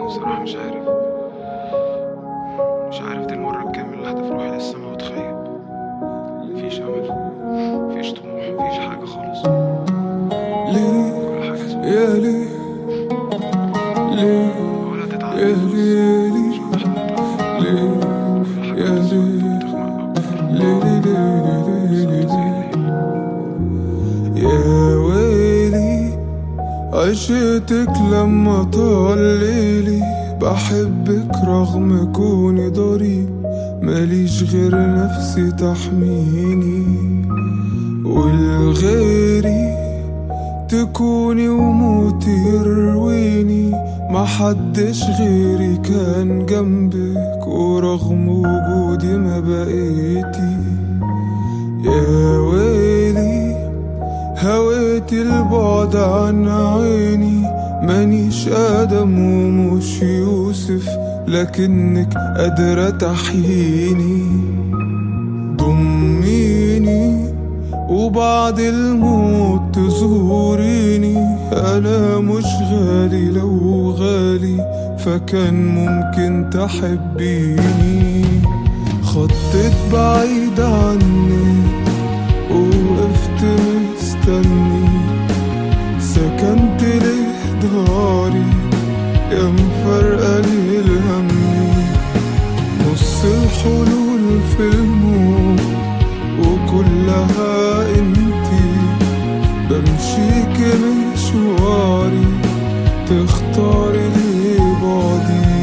يعني بصراحة مش عارف مش عارف دي المرة الكام اللي هدف روحي للسما واتخيل مفيش أمل مفيش طموح مفيش حاجة خالص ليه كل حاجة سوء يا ليه ليه ولا يا تتعلم ليه مش محتاج ليه كل يا حاجة سوء ليه تخنق أكتر ليه ليه ليه ليه ليه يا ويلي عشتك لما طال ليلي بحبك رغم كوني ضريب ماليش غير نفسي تحميني والغيري تكوني وموتي يرويني محدش غيري كان جنبك ورغم وجودي ما بقيتي يا ويلي هويت البعد عن عيني مانيش آدم ومش يوسف لكنك قادرة تحييني ضميني وبعد الموت تزوريني أنا مش غالي لو غالي فكان ممكن تحبيني خطيت بعيد عنك وقفت مستني سكنت ليه داري يا مفرقة لي الهمي نص الحلول في الموت وكلها انتي بمشيك مشواري تختاري لي بعدي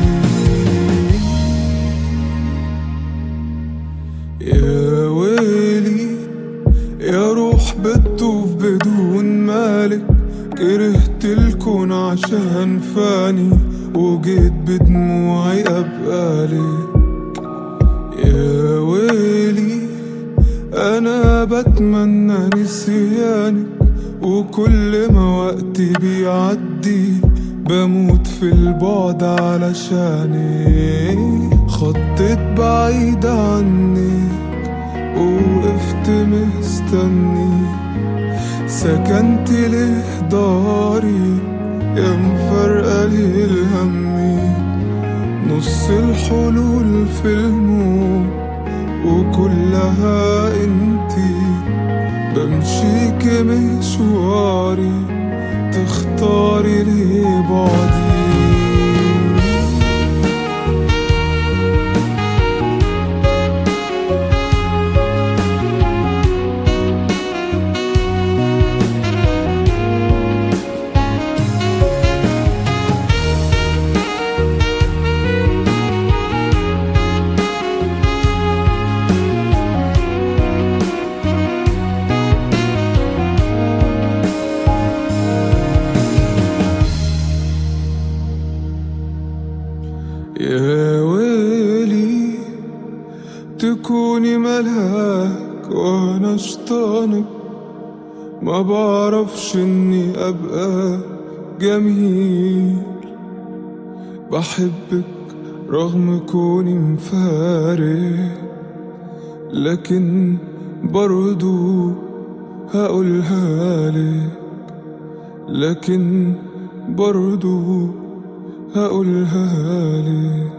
يا ويلي يا روح بتطوف بدون مالك كرهت الكون عشان فاني وجيت بدموعي أبقالك يا ويلي أنا بتمنى نسيانك وكل ما وقتي بيعدي بموت في البعد علشانك خطيت بعيد عنك وقفت مستني سكنت ليه داري يا مفرقة لي الهمي نص الحلول في الموت وكلها انتي بمشيك مشواري تختاري لي بعدي يا ويلي تكوني ملاك وانا شطانك ما بعرفش اني ابقى جميل بحبك رغم كوني مفارق لكن برضو هقولها لك لكن برضو هقولها لك